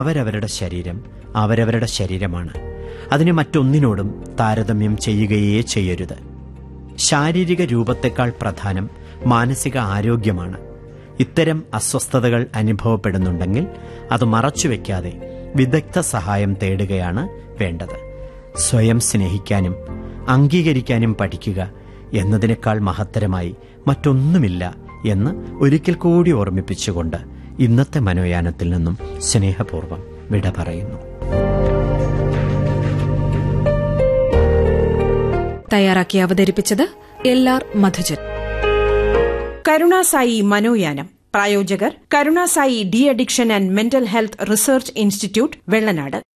അവരവരുടെ ശരീരം അവരവരുടെ ശരീരമാണ് അതിനെ മറ്റൊന്നിനോടും താരതമ്യം ചെയ്യുകയേ ചെയ്യരുത് ശാരീരിക രൂപത്തെക്കാൾ പ്രധാനം മാനസിക ആരോഗ്യമാണ് ഇത്തരം അസ്വസ്ഥതകൾ അനുഭവപ്പെടുന്നുണ്ടെങ്കിൽ അത് മറച്ചുവെക്കാതെ വിദഗ്ധ സഹായം തേടുകയാണ് വേണ്ടത് സ്വയം സ്നേഹിക്കാനും അംഗീകരിക്കാനും പഠിക്കുക എന്നതിനേക്കാൾ മഹത്തരമായി മറ്റൊന്നുമില്ല എന്ന് ഒരിക്കൽ കൂടി ഓർമ്മിപ്പിച്ചുകൊണ്ട് ഇന്നത്തെ മനോയാനത്തിൽ നിന്നും സ്നേഹപൂർവ്വം വിട പറയുന്നു തയ്യാറാക്കി അവതരിപ്പിച്ചത് എൽ ആർ മധുജൻ കരുണാസായി മനോയാനം പ്രായോജകർ Karunasai D addiction and mental health research institute Vellanad